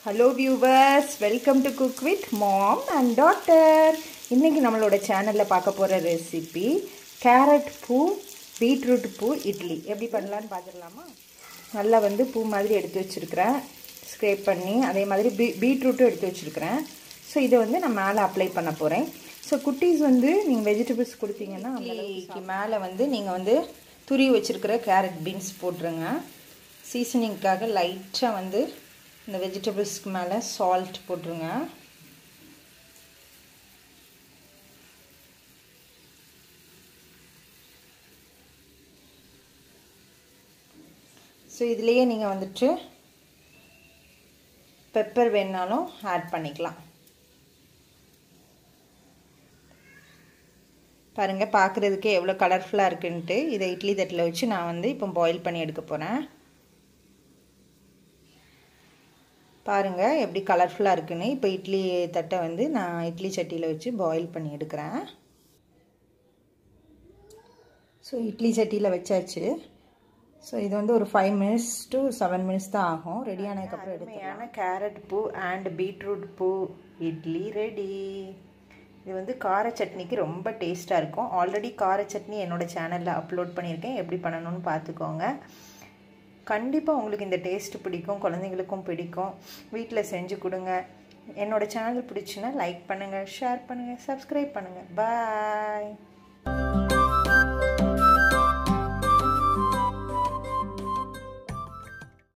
hello viewers welcome to cook with mom and daughter இன்றைக்கி நம்மளோட சேனலில் பார்க்க போகிற ரெசிபி கேரட் பூ பீட்ரூட் பூ இட்லி எப்படி பண்ணலான்னு பார்த்துடலாமா நல்லா வந்து பூ மாதிரி எடுத்து வச்சுருக்கிறேன் ஸ்க்ரேப் பண்ணி அதே மாதிரி பீ பீட்ரூட்டும் எடுத்து வச்சுருக்கிறேன் ஸோ இதை வந்து நான் மேலே அப்ளை பண்ண போகிறேன் ஸோ குட்டீஸ் வந்து நீங்கள் வெஜிடபிள்ஸ் கொடுத்தீங்கன்னா அந்த மேலே வந்து நீங்கள் வந்து துருவி வச்சுருக்கிற கேரட் பீன்ஸ் போட்டுருங்க சீசனிங்க்காக லைட்டாக வந்து இந்த வெஜிடபிள்ஸ்க்கு மேலே சால்ட் போட்டுருங்க ஸோ இதுலேயே நீங்கள் வந்துட்டு பெப்பர் வேணாலும் ஆட் பண்ணிக்கலாம் பாருங்கள் பார்க்குறதுக்கே எவ்வளோ கலர்ஃபுல்லாக இருக்குன்ட்டு இதை இட்லி தட்டில் வச்சு நான் வந்து இப்போ பாயில் பண்ணி எடுக்க போகிறேன் பாருங்கள் எப்படி கலர்ஃபுல்லாக இருக்குன்னு இப்போ இட்லி தட்டை வந்து நான் இட்லி சட்டியில் வச்சு பாயில் பண்ணி எடுக்கிறேன் ஸோ இட்லி சட்டியில் வச்சாச்சு ஸோ இது வந்து ஒரு five minutes to seven minutes தான் ஆகும் ரெடி ஆனதுக்கப்புறம் எடுத்துமையான கேரட் பூ அண்ட் பீட்ரூட் பூ இட்லி ரெடி இது வந்து கார சட்னிக்கு ரொம்ப டேஸ்ட்டாக இருக்கும் ஆல்ரெடி கார சட்னி என்னோடய சேனலில் அப்லோட் பண்ணியிருக்கேன் எப்படி பண்ணணும்னு பார்த்துக்கோங்க கண்டிப்பாக உங்களுக்கு இந்த டேஸ்ட் பிடிக்கும் குழந்தைங்களுக்கும் பிடிக்கும் வீட்டில் செஞ்சு கொடுங்க என்னோடய சேனல் பிடிச்சுன்னா லைக் பண்ணுங்கள் ஷேர் பண்ணுங்கள் சப்ஸ்கிரைப் பண்ணுங்கள் பாய்